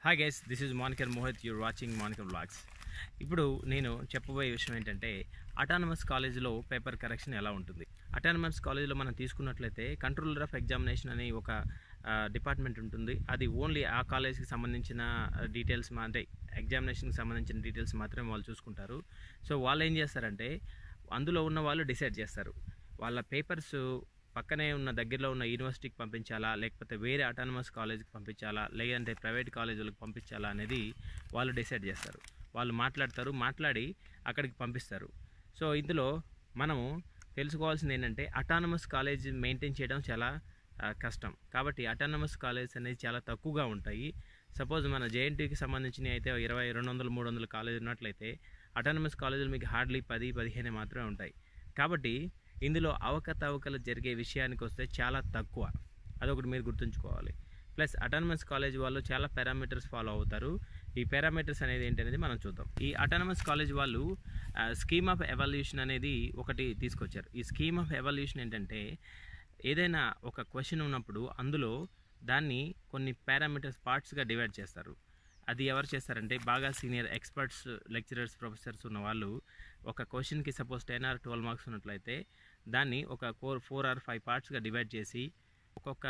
hi guys this is Manikar Mohit you're watching Manikar blogs ఇప్పుడు నేను చెప్పబోయే విషయం ఏంటంటే అటానమస్ కాలేజీలో పేపర్ కరెక్షన్ ఎలా ఉంటుంది అటానమస్ కాలేజీలో మనం తీసుకున్నట్లయితే కంట్రోలర్ ఆఫ్ ఎగ్జామినేషన్ అని ఒక డిపార్ట్మెంట్ ఉంటుంది అది ఓన్లీ ఆ కాలేజ్కి సంబంధించిన డీటెయిల్స్ మా అంటే ఎగ్జామినేషన్కి సంబంధించిన డీటెయిల్స్ మాత్రమే వాళ్ళు చూసుకుంటారు సో వాళ్ళు ఏం చేస్తారంటే అందులో ఉన్న వాళ్ళు డిసైడ్ చేస్తారు వాళ్ళ పేపర్స్ పక్కనే ఉన్న దగ్గరలో ఉన్న యూనివర్సిటీకి పంపించాలా లేకపోతే వేరే అటానమస్ కాలేజ్కి పంపించాలా లేదంటే ప్రైవేట్ కాలేజీలకు పంపించాలా అనేది వాళ్ళు డిసైడ్ చేస్తారు వాళ్ళు మాట్లాడతారు మాట్లాడి అక్కడికి పంపిస్తారు సో ఇందులో మనము తెలుసుకోవాల్సింది ఏంటంటే అటానమస్ కాలేజ్ మెయింటైన్ చేయడం చాలా ఆ, కష్టం కాబట్టి అటానమస్ కాలేజ్ అనేది చాలా తక్కువగా ఉంటాయి సపోజ్ మన జేఎన్టీకి సంబంధించినవి అయితే ఇరవై రెండు వందలు మూడు వందల కాలేజ్ ఉన్నట్లయితే అటానమస్ కాలేజీలు మీకు హార్డ్లీ పది పదిహేను మాత్రమే ఉంటాయి కాబట్టి ఇందులో అవకతవకలు జరిగే విషయానికి వస్తే చాలా తక్కువ అదొకటి మీరు గుర్తుంచుకోవాలి ప్లస్ అటానమస్ కాలేజ్ వాళ్ళు చాలా పారామీటర్స్ ఫాలో అవుతారు ఈ పారామీటర్స్ అనేది ఏంటనేది మనం చూద్దాం ఈ అటానమస్ కాలేజ్ వాళ్ళు స్కీమ్ ఆఫ్ ఎవాల్యూషన్ అనేది ఒకటి తీసుకొచ్చారు ఈ స్కీమ్ ఆఫ్ ఎవాల్యూషన్ ఏంటంటే ఏదైనా ఒక క్వశ్చన్ ఉన్నప్పుడు అందులో దాన్ని కొన్ని పారామీటర్స్ పార్ట్స్గా డివైడ్ చేస్తారు అది ఎవరు చేస్తారంటే బాగా సీనియర్ ఎక్స్పర్ట్స్ లెక్చరర్స్ ప్రొఫెసర్స్ ఉన్న వాళ్ళు ఒక క్వశ్చన్కి suppose ten or twelve marks ఉన్నట్లయితే దాన్ని ఒక ఫోర్ ఫోర్ ఆర్ ఫైవ్ పార్ట్స్గా డివైడ్ చేసి ఒక్కొక్క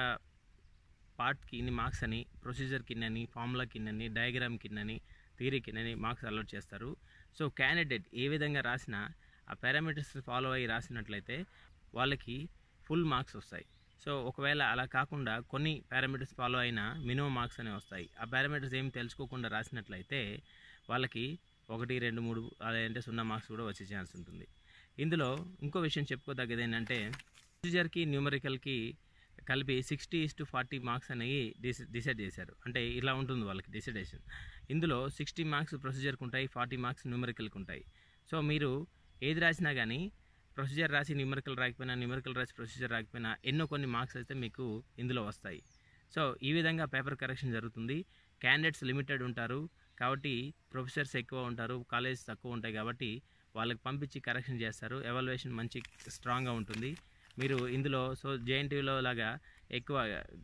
పార్ట్కి ఇన్ని మార్క్స్ అని ప్రొసీజర్కి ఇన్నని ఫార్ములా కిన్నని డయాగ్రామ్ కిన్నని థియరీ కిన్నని మార్క్స్ అలౌట్ చేస్తారు సో క్యాండిడేట్ ఏ విధంగా రాసినా ఆ పారామీటర్స్ ఫాలో అయ్యి రాసినట్లయితే వాళ్ళకి ఫుల్ మార్క్స్ వస్తాయి సో ఒకవేళ అలా కాకుండా కొన్ని పారామీటర్స్ ఫాలో అయినా మినిమం మార్క్స్ అనేవి వస్తాయి ఆ పారామీటర్స్ ఏమి తెలుసుకోకుండా రాసినట్లయితే వాళ్ళకి ఒకటి రెండు మూడు అదంటే సున్నా మార్క్స్ కూడా వచ్చే ఛాన్స్ ఉంటుంది ఇందులో ఇంకో విషయం చెప్పుకోదగ్గది ఏంటంటే ప్రొసీజర్కి న్యూమరికల్కి కలిపి sixty is to forty marks అనేవి డిసై డిసైడ్ చేశారు అంటే ఇలా ఉంటుంది వాళ్ళకి డిసైడేషన్ ఇందులో సిక్స్టీ మార్క్స్ ప్రొసీజర్కి ఉంటాయి ఫార్టీ మార్క్స్ న్యూమరికల్కి ఉంటాయి సో మీరు ఏది రాసినా కానీ ప్రొసీజర్ రాసి న్యూమరికల్ రాకపోయినా న్యూమరికల్ రాసి ప్రొసీజర్ రాకపోయినా ఎన్నో కొన్ని మార్క్స్ అయితే మీకు ఇందులో వస్తాయి సో ఈ విధంగా పేపర్ కరెక్షన్ జరుగుతుంది క్యాండిడేట్స్ లిమిటెడ్ ఉంటారు కాబట్టి ప్రొఫెసర్స్ ఎక్కువ ఉంటారు కాలేజ్ తక్కువ ఉంటాయి కాబట్టి వాళ్ళకి పంపించి కరెక్షన్ చేస్తారు ఎవాల్యుయేషన్ మంచి స్ట్రాంగ్గా ఉంటుంది మీరు ఇందులో సో జేఎన్టీలో లాగా ఎక్కువ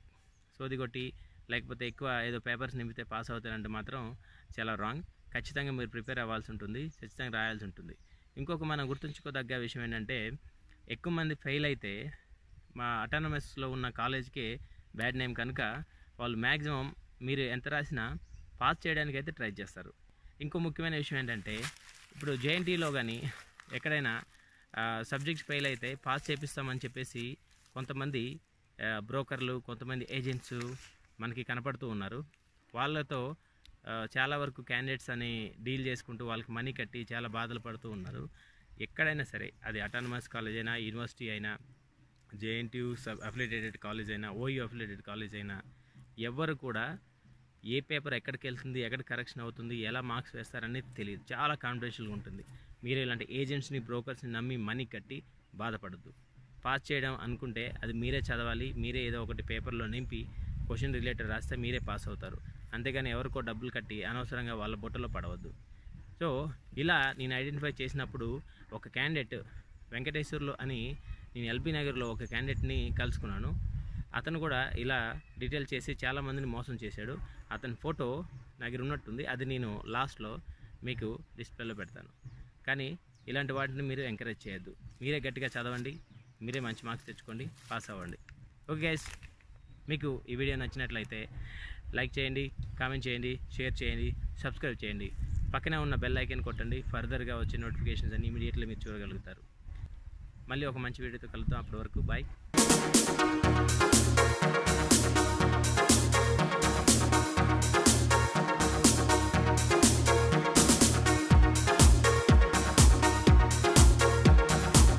సోది కొట్టి లేకపోతే ఎక్కువ ఏదో పేపర్స్ నింపితే పాస్ అవుతారంటే మాత్రం చాలా రాంగ్ ఖచ్చితంగా మీరు ప్రిపేర్ అవ్వాల్సి ఉంటుంది ఖచ్చితంగా రాయాల్సి ఉంటుంది ఇంకొక మనం గుర్తుంచుకోదగ్గ విషయం ఏంటంటే ఎక్కువ మంది ఫెయిల్ అయితే మా అటానమస్లో ఉన్న కాలేజ్కి బ్యాడ్ నేమ్ కనుక వాళ్ళు మ్యాక్సిమం మీరు ఎంత రాసినా పాస్ చేయడానికి అయితే ట్రై చేస్తారు ఇంకో ముఖ్యమైన విషయం ఏంటంటే ఇప్పుడు జేఎన్టీలో కానీ ఎక్కడైనా సబ్జెక్ట్స్ ఫెయిల్ అయితే పాస్ చేపిస్తామని చెప్పేసి కొంతమంది ఆ, బ్రోకర్లు కొంతమంది ఏజెంట్స్ మనకి కనపడుతూ ఉన్నారు వాళ్ళతో ఆ, చాలా వరకు క్యాండిడేట్స్ అని డీల్ చేసుకుంటూ వాళ్ళకి మనీ కట్టి చాలా బాధలు పడుతూ ఉన్నారు ఎక్కడైనా సరే అది అటానమస్ కాలేజ్ అయినా యూనివర్సిటీ అయినా జేఎన్టీయూ సబ్ అఫిలియేటెడ్ కాలేజ్ అయినా ఓయూ అఫిలియేటెడ్ కాలేజ్ అయినా ఎవ్వరు కూడా ఏ పేపర్ ఎక్కడికి వెళ్తుంది ఎక్కడ కరెక్షన్ అవుతుంది ఎలా మార్క్స్ వేస్తారనేది తెలియదు చాలా కాన్ఫిడెన్షియల్గా ఉంటుంది మీరు ఇలాంటి ఏజెంట్స్ని బ్రోకర్స్ని నమ్మి మనీ కట్టి బాధపడద్దు పాస్ చేయడం అనుకుంటే అది మీరే చదవాలి మీరే ఏదో ఒకటి పేపర్లో నింపి క్వశ్చన్ రిలేటెడ్ రాస్తే మీరే పాస్ అవుతారు అంతేగాని ఎవరికో డబ్బులు కట్టి అనవసరంగా వాళ్ళ బుట్టలో పడవద్దు సో ఇలా నేను ఐడెంటిఫై చేసినప్పుడు ఒక క్యాండిడేట్ వెంకటేశ్వర్లు అని నేను ఎల్బీ నగర్లో ఒక క్యాండిడేట్ని కలుసుకున్నాను అతను కూడా ఇలా డీటెయిల్ చేసి చాలామందిని మోసం చేశాడు అతని ఫోటో నా దగ్గర ఉన్నట్టుంది అది నేను లాస్ట్లో మీకు డిస్ప్లేలో పెడతాను కానీ ఇలాంటి వాటిని మీరు ఎంకరేజ్ చేయొద్దు మీరే గట్టిగా చదవండి మీరే మంచి మార్క్స్ తెచ్చుకోండి పాస్ అవ్వండి ఓకే గైస్ మీకు ఈ వీడియో నచ్చినట్లయితే లైక్ చేయండి కామెంట్ చేయండి షేర్ చేయండి సబ్స్క్రైబ్ చేయండి పక్కనే ఉన్న బెల్ ఐకాన్ కొట్టండి ఫర్దర్గా వచ్చే నోటిఫికేషన్స్ అన్ని ఇమీడియట్లీ మీరు చూడగలుగుతారు మళ్ళీ ఒక మంచి వీడియోతో కలుద్దాం అప్పటి వరకు బాయ్